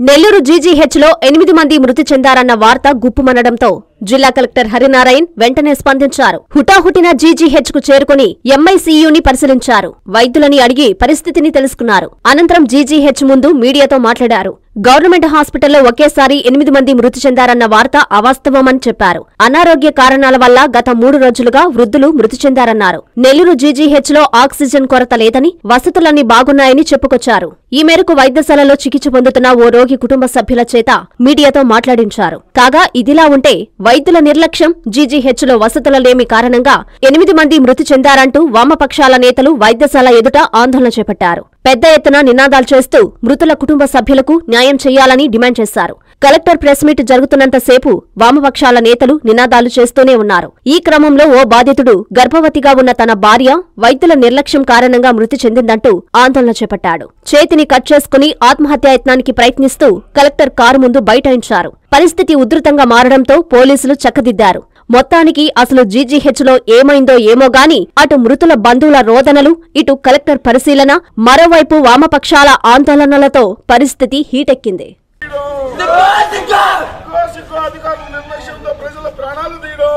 Nellore GGH లో ఎనిమిది మంది మృతి చెందారన్న వార్త గుప్పుమనడంతో జిల్లా కలెక్టర్ హరినారాయణ్ వెంటనే స్పందించారు హుటాహుటిన జీజీహెచ్ కు చేరుకుని ఎంఐసీయూని పరిశీలించారు వైద్యులని అడిగి పరిస్థితిని తెలుసుకున్నారు అనంతరం జీజీహెచ్ ముందు మీడియాతో మాట్లాడారు గవర్నమెంట్ హాస్పిటల్లో ఒకేసారి ఎనిమిది మంది మృతి చెందారన్న వార్త అవాస్తవమని చెప్పారు అనారోగ్య కారణాల వల్ల గత మూడు రోజులుగా వృద్ధులు మృతి చెందారన్నారు నెల్లూరు జీజీహెచ్ లో ఆక్సిజన్ కొరత లేదని వసతులన్నీ బాగున్నాయని చెప్పుకొచ్చారు ఈ మేరకు వైద్యశాలలో చికిత్స పొందుతున్న ఓ రోగి కుటుంబ సభ్యుల చేత మీడియాతో మాట్లాడించారు కాగా ఇదిలా ఉంటే వైద్యుల నిర్లక్ష్యం జీజీహెచ్ లో వసతుల లేమి కారణంగా ఎనిమిది మంది మృతి చెందారంటూ వామపక్షాల నేతలు వైద్యశాల ఎదుట ఆందోళన చేపట్టారు పెద్ద ఎత్తున నినాదాలు చేస్తూ మృతుల కుటుంబ సభ్యులకు న్యాయం చేయాలని డిమాండ్ చేశారు కలెక్టర్ ప్రెస్ మీట్ జరుగుతున్నంతసేపు వామపక్షాల నేతలు నినాదాలు చేస్తూనే ఉన్నారు ఈ క్రమంలో ఓ బాధితుడు గర్భవతిగా ఉన్న తన భార్య వైద్యుల నిర్లక్ష్యం కారణంగా మృతి చెందిందంటూ ఆందోళన చేపట్టాడు చేతిని కట్ చేసుకుని ఆత్మహత్యాయత్నానికి ప్రయత్నిస్తూ కలెక్టర్ కారు ముందు బైఠాయించారు పరిస్థితి ఉధృతంగా మారడంతో పోలీసులు చక్కదిద్దారు మొత్తానికి అసలు జీజీహెచ్ లో ఏమైందో ఏమో గాని అటు మృతుల బంధువుల రోదనలు ఇటు కలెక్టర్ పరిశీలన మరోవైపు వామపక్షాల ఆందోళనలతో పరిస్థితి హీటెక్కింది సిగ్గో సిగ్గో అధికారుల నిర్లక్ష్యంతో ప్రజల ప్రాణాలు తీయడం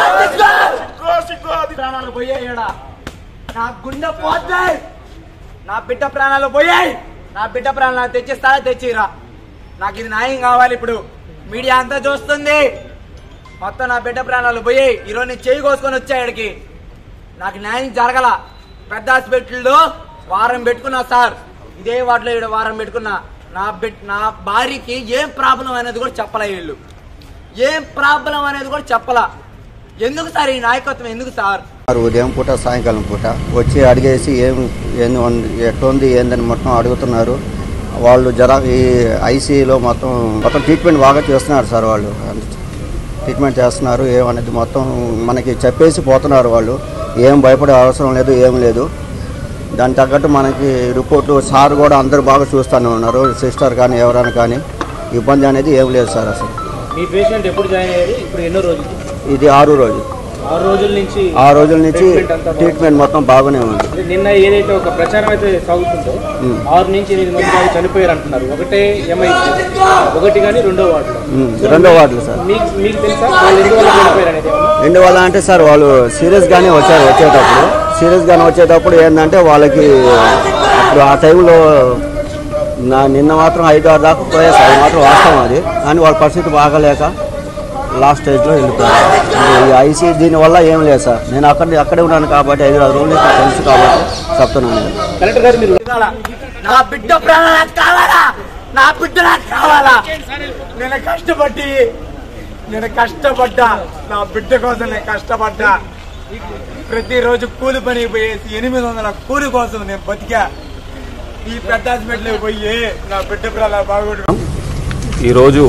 సిగ్గో సిగ్గో అధికారులు ప్రాణాలు పోయాయి ఈడ. నా గుండె పోతాయి నా బిడ్డ ప్రాణాలు పోయాయి నా బిడ్డ ప్రాణాలు తెచ్చిస్తారా తెచ్చిరా నాకు ఇది న్యాయం కావాలి ఇప్పుడు మీడియా అంతా చూస్తుంది మొత్తం నా బిడ్డ ప్రాణాలు పోయాయి ఈరోజు నేను చేయి కోసుకొని వచ్చా ఇక్కడికి నాకు న్యాయం జరగల పెద్ద హాస్పిటల్లో వారం పెట్టుకున్నా సార్ ఇదే వాటిలో ఈడ వారం పెట్టుకున్నా నా బిడ్ నా భార్యకి ఏం ప్రాబ్లం అనేది కూడా చెప్పలే వీళ్ళు ఏం ప్రాబ్లం అనేది కూడా చెప్పలా ఎందుకు సార్ ఈ నాయకత్వం ఎందుకు సార్ వారు ఉదయం పూట సాయంకాలం పూట వచ్చి అడిగేసి ఏం ఏంది ఉంది, ఎట్లుంది ఏందని మొత్తం అడుగుతున్నారు వాళ్ళు జర ఈ ఐసీలో మొత్తం మొత్తం ట్రీట్మెంట్ బాగా చేస్తున్నారు సార్ వాళ్ళు ట్రీట్మెంట్ చేస్తున్నారు ఏమనేది మొత్తం మనకి చెప్పేసి పోతున్నారు వాళ్ళు ఏం భయపడే అవసరం లేదు ఏం లేదు దాని తగ్గట్టు మనకి రిపోర్ట్లు సార్ కూడా అందరూ బాగా చూస్తూనే ఉన్నారు సిస్టర్ కానీ ఎవరైనా కానీ ఇబ్బంది అనేది ఏం లేదు సార్ అసలు మీ పేషెంట్ ఎప్పుడు జాయిన్ అయ్యారు ఇప్పుడు ఎన్నో రోజులు ఇది ఆరు రోజు ఆరు రోజుల నుంచి ఆ రోజుల నుంచి ట్రీట్మెంట్ అంతా బాగుంది. ట్రీట్మెంట్ మొత్తం బాగానే ఉంది అంటే నిన్న ఏదైతే ఒక ప్రచారం అయితే సాగుతుందో ఆరు నుంచి ఎనిమిది మంది దాకా చనిపోయారు అంటున్నారు ఒకటే ఎంఐ ఒకటి కానీ రెండో వార్డులో ఉమ్, రెండో వార్డులో సార్ మీకు మీకు తెలుసా వాళ్ళు ఎందువల్ల చనిపోయారు అనేది ఏమన్నా? ఎందువల్ల అంటే సార్ వాళ్ళు సీరియస్గానే వచ్చారు వచ్చేటప్పుడు సీరియస్గానే వచ్చేటప్పుడు ఏంటంటే వాళ్ళకి అప్పుడు ఆ టైంలో నా నిన్న మాత్రం ఐదు ఆరు దాకా పోయే సార్ అది మాత్రం వాస్తవం అది కానీ వాళ్ళ పరిస్థితి బాగాలేక లాస్ట్ స్టేజ్లో వెళ్ళిపోయారు అంటే ఈ ఐసీ దీనివల్ల ఏం లేదు సార్ నేను అక్కడ అక్కడే ఉన్నాను కాబట్టి ఐదు ఆరు రోజులు నాకు తెలుసు కాబట్టి చెప్తున్నాను నేను కలెక్టర్ గారు మీరు కావాలా? నా బిడ్డ ప్రాణాలు నాకు కావాలా నా బిడ్డ నాకు కావాలా నేను కష్టపడి నేను కష్టపడ్డా నా బిడ్డ కోసం నేను కష్టపడ్డా ప్రతిరోజు కూలి పని పోయేసి ఎనిమిది వందల కూలి కోసం నేను బతికా ఈ పెద్ద హాస్పిటల్ పోయి నా బిడ్డ ప్రాణాలు బాగుంటు ఈరోజు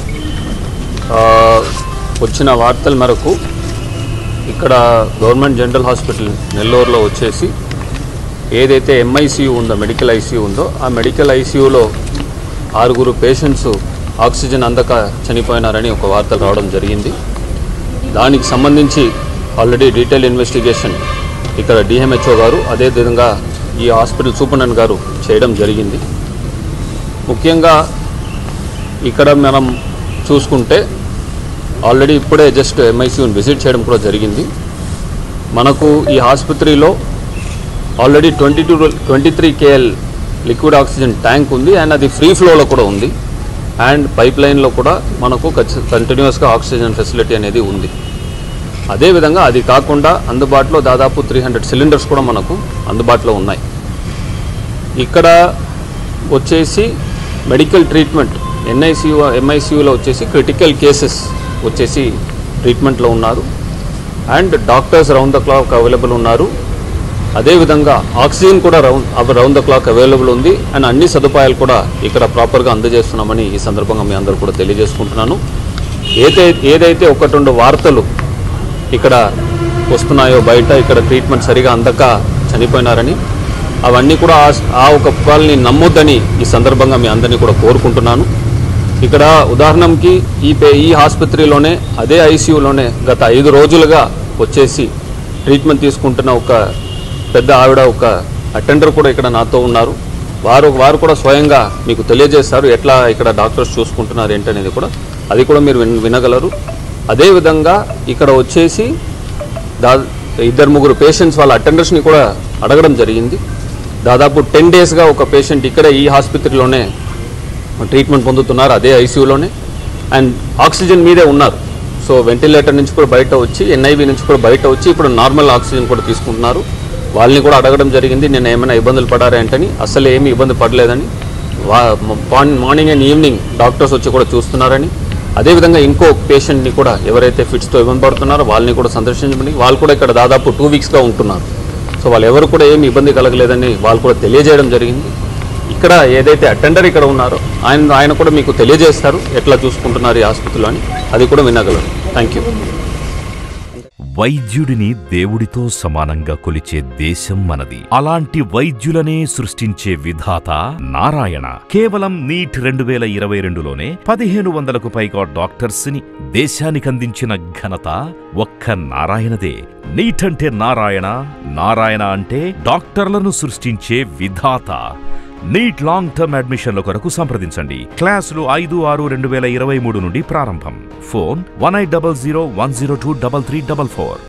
ఆ, వచ్చిన వార్తల మేరకు ఇక్కడ గవర్నమెంట్ జనరల్ హాస్పిటల్ నెల్లూరులో వచ్చేసి ఏదైతే ఎంఐసియు ఉందో మెడికల్ ఐసీయూ ఉందో ఆ మెడికల్ ఐసీయూలో ఆరుగురు పేషెంట్స్ ఆక్సిజన్ అందక చనిపోయినారని ఒక వార్త రావడం జరిగింది దానికి సంబంధించి ఆల్రెడీ డీటెయిల్ ఇన్వెస్టిగేషన్ ఇక్కడ డిఎంహెచ్ఓ గారు అదేవిధంగా ఈ హాస్పిటల్ సూపరింటెండెంట్ గారు చేయడం జరిగింది ముఖ్యంగా ఇక్కడ మనం చూసుకుంటే ఆల్రెడీ ఇప్పుడే జస్ట్ ఎంఐసీయూని విజిట్ చేయడం కూడా జరిగింది మనకు ఈ ఆసుపత్రిలో already twenty two twenty three KL liquid oxygen tank ఉంది అండ్ అది ఫ్రీ ఫ్లోలో కూడా ఉంది అండ్ పైప్ లైన్లో కూడా మనకు కంటిన్యూస్గా ఆక్సిజన్ ఫెసిలిటీ అనేది ఉంది అదేవిధంగా అది కాకుండా అందుబాటులో దాదాపు త్రీ హండ్రెడ్ సిలిండర్స్ కూడా మనకు అందుబాటులో ఉన్నాయి ఇక్కడ వచ్చేసి మెడికల్ ట్రీట్మెంట్ ఎన్ఐసియు ఎంఐసియులో వచ్చేసి క్రిటికల్ కేసెస్ వచ్చేసి ట్రీట్మెంట్లో ఉన్నారు and doctors round the clock available ఉన్నారు అదేవిధంగా ఆక్సిజన్ కూడా round round the clock available ఉంది అండ్ అన్ని సదుపాయాలు కూడా ఇక్కడ ప్రాపర్గా అందజేస్తున్నామని ఈ సందర్భంగా మీ అందరూ కూడా తెలియజేసుకుంటున్నాను ఏదైతే ఏదైతే ఒకటి రెండు వార్తలు ఇక్కడ వస్తున్నాయో బయట ఇక్కడ ట్రీట్మెంట్ సరిగా అందక చనిపోయినారని అవన్నీ కూడా ఆ- ఆ ఒక పుకాల్ని నమ్మొద్దని ఈ సందర్భంగా మీ అందరినీ కూడా కోరుకుంటున్నాను ఇక్కడ ఉదాహరణకి ఈ పే ఈ ఆసుపత్రిలోనే అదే ఐసీయూలోనే గత ఐదు రోజులుగా వచ్చేసి ట్రీట్మెంట్ తీసుకుంటున్న ఒక పెద్ద ఆవిడ ఒక అటెండర్ కూడా ఇక్కడ నాతో ఉన్నారు వారు వారు కూడా స్వయంగా మీకు తెలియజేస్తారు ఎట్లా ఇక్కడ డాక్టర్స్ చూసుకుంటున్నారు ఏంటనేది కూడా అది కూడా మీరు విన్ వినగలరు అదేవిధంగా ఇక్కడ వచ్చేసి దా ఇద్దరు ముగ్గురు పేషెంట్స్ వాళ్ళ అటెండర్స్ని కూడా అడగడం జరిగింది దాదాపు టెన్ డేస్గా ఒక పేషెంట్ ఇక్కడే ఈ ఆసుపత్రిలోనే ట్రీట్మెంట్ పొందుతున్నారు అదే ఐసీయూలోనే అండ్ ఆక్సిజన్ మీదే ఉన్నారు సో వెంటిలేటర్ నుంచి కూడా బయట వచ్చి ఎన్ఐవి నుంచి కూడా బయట వచ్చి ఇప్పుడు నార్మల్ ఆక్సిజన్ కూడా తీసుకుంటున్నారు వాళ్ళని కూడా అడగడం జరిగింది నేను ఏమైనా ఇబ్బందులు పడారా ఏంటని అసలు ఏమీ ఇబ్బంది పడలేదని వా మార్నింగ్ అండ్ ఈవినింగ్ డాక్టర్స్ వచ్చి కూడా చూస్తున్నారని అదేవిధంగా ఇంకో పేషెంట్ని కూడా ఎవరైతే ఫిట్స్తో ఇబ్బంది పడుతున్నారో వాళ్ళని కూడా సందర్శించమని వాళ్ళు కూడా ఇక్కడ దాదాపు టూ వీక్స్గా ఉంటున్నారు సో వాళ్ళు ఎవరు కూడా ఏమి ఇబ్బంది కలగలేదని వాళ్ళు కూడా తెలియజేయడం జరిగింది ఇక్కడ ఏదైతే అటెండర్ ఇక్కడ ఉన్నారో ఆయన ఆయన కూడా మీకు తెలియజేస్తారు ఎట్లా చూసుకుంటున్నారు ఈ ఆసుపత్రిలో అని అది కూడా వినగలరు థ్యాంక్ యూ వైద్యుడిని దేవుడితో సమానంగా కొలిచే దేశం మనది అలాంటి వైద్యులనే సృష్టించే విధాత నారాయణ కేవలం నీట్ రెండు వేల ఇరవై రెండులోనే పదిహేను వందలకు పైగా డాక్టర్స్ ని దేశానికి అందించిన ఘనత ఒక్క నారాయణదే నీట్ అంటే నారాయణ నారాయణ అంటే డాక్టర్లను సృష్టించే విధాత నీట్ లాంగ్ టర్మ్ అడ్మిషన్ల కొరకు సంప్రదించండి క్లాసులు ఐదు ఆరు రెండు వేల ఇరవై మూడు నుండి ప్రారంభం phone one eight double zero one zero two double three double four